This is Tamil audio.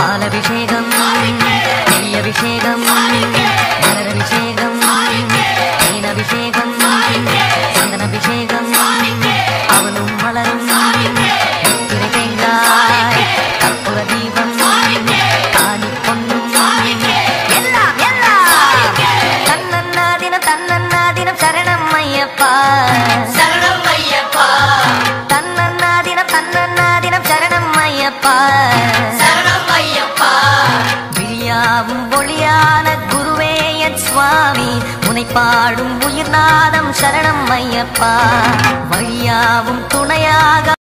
பாலபிஷேகம் நெய் அபிஷேகம் மலர் அபிஷேகம் தேன் அபிஷேகம் சந்தன அபிஷேகம் அவனும் மலரும் வெற்றிலை தேங்காய் கற்பூர தீபம் ஆணி பொன்னும் எல்லாம் எல்லாம் தன்னன்னா தினம் தன்னன்னா தினம் சரணம் ஐயப்பா சரணம் ஐயப்பா தன்னன்னா தினம் தன்னன்னா தினம் சரணம் ஐயப்பா சரணம் ஐயப்பா விழியாவும் ஒளியான குருவே என் சுவாமி உனை பாடும் உயிர்நாதம் சரணம் ஐயப்பா வழியாவும் துணையாக